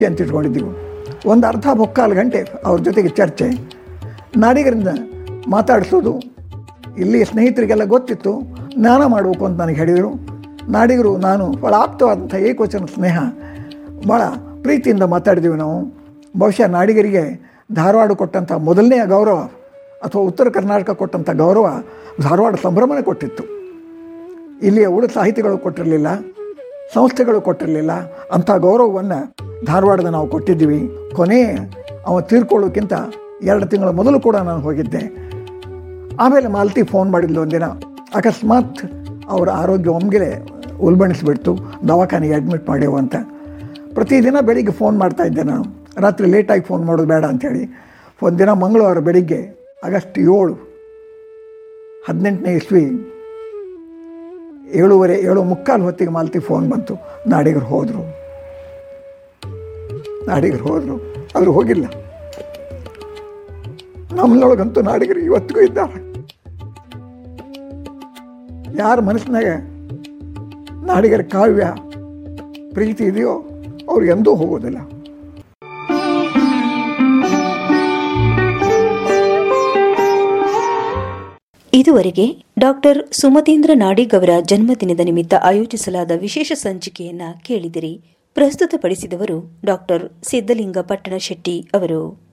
ಅಂತ ಇಟ್ಕೊಂಡಿದ್ದೀವಿ ಒಂದು ಅರ್ಧ ಮುಕ್ಕಾಲು ಗಂಟೆ ಅವ್ರ ಜೊತೆಗೆ ಚರ್ಚೆ ನಾಡಿಗರಿಂದ ಮಾತಾಡಿಸೋದು ಇಲ್ಲಿ ಸ್ನೇಹಿತರಿಗೆಲ್ಲ ಗೊತ್ತಿತ್ತು ಜ್ಞಾನ ಮಾಡಬೇಕು ಅಂತ ನನಗೆ ಹೇಳಿದರು ನಾಡಿಗರು ನಾನು ಭಾಳ ಆಪ್ತವಾದಂಥ ಏಕವಚನ ಸ್ನೇಹ ಭಾಳ ಪ್ರೀತಿಯಿಂದ ಮಾತಾಡಿದ್ದೀವಿ ನಾವು ಬಹುಶಃ ನಾಡಿಗರಿಗೆ ಧಾರವಾಡ ಕೊಟ್ಟಂಥ ಮೊದಲನೆಯ ಗೌರವ ಅಥವಾ ಉತ್ತರ ಕರ್ನಾಟಕ ಕೊಟ್ಟಂಥ ಗೌರವ ಧಾರವಾಡ ಸಂಭ್ರಮನೇ ಕೊಟ್ಟಿತ್ತು ಇಲ್ಲಿಯ ಉಳಿದ ಸಾಹಿತಿಗಳು ಕೊಟ್ಟಿರಲಿಲ್ಲ ಸಂಸ್ಥೆಗಳು ಕೊಟ್ಟಿರಲಿಲ್ಲ ಅಂಥ ಗೌರವವನ್ನು ಧಾರವಾಡದ ನಾವು ಕೊಟ್ಟಿದ್ದೀವಿ ಕೊನೆ ಅವ ತೀರ್ಕೊಳ್ಳೋಕ್ಕಿಂತ ಎರಡು ತಿಂಗಳ ಮೊದಲು ಕೂಡ ನಾನು ಹೋಗಿದ್ದೆ ಆಮೇಲೆ ಮಾಲತಿ ಫೋನ್ ಮಾಡಿದ್ಲು ಒಂದಿನ ಅಕಸ್ಮಾತ್ ಅವರ ಆರೋಗ್ಯ ಒಮ್ಮೆಲೆ ಉಲ್ಬಣಿಸ್ಬಿಡ್ತು ದವಾಖಾನೆಗೆ ಅಡ್ಮಿಟ್ ಮಾಡ್ಯವು ಅಂತ ಪ್ರತಿದಿನ ಬೆಳಿಗ್ಗೆ ಫೋನ್ ಮಾಡ್ತಾ ಇದ್ದೆ ನಾನು ರಾತ್ರಿ ಲೇಟಾಗಿ ಫೋನ್ ಮಾಡೋದು ಬೇಡ ಅಂಥೇಳಿ ಒಂದಿನ ಮಂಗಳವಾರ ಬೆಳಿಗ್ಗೆ ಆಗಸ್ಟ್ ಏಳು ಹದಿನೆಂಟನೇ ಇಸ್ವಿ ಏಳುವರೆ ಏಳು ಮುಕ್ಕಾಲು ಹೊತ್ತಿಗೆ ಮಾಲತಿ ಫೋನ್ ಬಂತು ನಾಡಿಗರು ಹೋದರು ನಾಡಿಗರು ಹೋದರು ಆದರೂ ಹೋಗಿಲ್ಲ ನಮ್ಮನೊಳಗಂತೂ ನಾಡಿಗರು ಇವತ್ತಿಗೂ ಇದ್ದಾರೆ ಯಾರ ಮನಸ್ಸಿನಾಗ ನಾಡಿಗರ ಕಾವ್ಯ ಪ್ರೀತಿ ಇದೆಯೋ ಅವ್ರು ಎಂದೂ ಹೋಗೋದಿಲ್ಲ ಇದುವರೆಗೆ ಡಾಕ್ಟರ್ ಸುಮತೀಂದ್ರ ನಾಡಿಗ್ ಅವರ ಜನ್ಮದಿನದ ನಿಮಿತ್ತ ಆಯೋಜಿಸಲಾದ ವಿಶೇಷ ಸಂಚಿಕೆಯನ್ನ ಕೇಳಿದಿರಿ ಪ್ರಸ್ತುತಪಡಿಸಿದವರು ಡಾಕ್ಟರ್ ಸಿದ್ದಲಿಂಗ ಪಟ್ಟಣ ಶೆಟ್ಟಿ ಅವರು